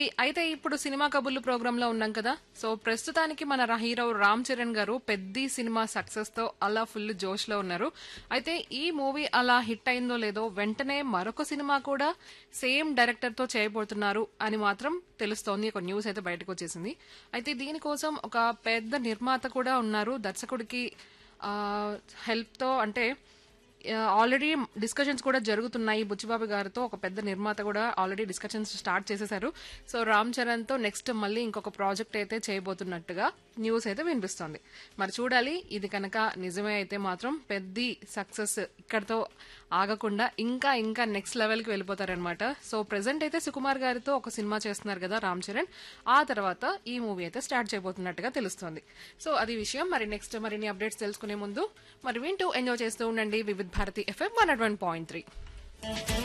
అయితే ఇప్పుడు సినిమా కబుర్లు ప్రోగ్రామ్ లో ఉన్నాం కదా సో ప్రస్తుతానికి మన రా- హీరో రామ్ చరణ్ గారు పెద్ద సినిమా సక్సెస్ తో అలా ఫుల్ జోష్ లో ఉన్నారు అయితే ఈ మూవీ అలా హిట్ అయిందో లేదో వెంటనే మరొక సినిమా కూడా సేమ్ డైరెక్టర్ తో చేయబోతున్నారు అని మాత్రం తెలుస్తోంది ఒక న్యూస్ అయితే బయటకు వచ్చేసింది అయితే దీనికోసం ఒక పెద్ద నిర్మాత కూడా ఉన్నారు దర్శకుడికి హెల్ప్ తో అంటే ఆల్రెడీ డిస్కషన్స్ కూడా జరుగుతున్నాయి బుచ్చిబాబు గారితో ఒక పెద్ద నిర్మాత కూడా ఆల్రెడీ డిస్కషన్స్ స్టార్ట్ చేసేశారు సో రామ్ చరణ్ తో నెక్స్ట్ మళ్ళీ ఇంకొక ప్రాజెక్ట్ అయితే చేయబోతున్నట్టుగా న్యూస్ అయితే వినిపిస్తోంది మరి చూడాలి ఇది కనుక నిజమే అయితే మాత్రం పెద్ద సక్సెస్ ఇక్కడతో ఆగకుండా ఇంకా ఇంకా నెక్స్ట్ లెవెల్కి వెళ్ళిపోతారనమాట సో ప్రెసెంట్ అయితే సుకుమార్ గారితో ఒక సినిమా చేస్తున్నారు కదా రామ్ చరణ్ ఆ తర్వాత ఈ మూవీ అయితే స్టార్ట్ చేయబోతున్నట్టుగా తెలుస్తోంది సో అది విషయం మరి నెక్స్ట్ మరిన్ని అప్డేట్స్ తెలుసుకునే ముందు మరి వింటూ ఎంజాయ్ చేస్తూ ఉండండి Vividh Bharati FM one point three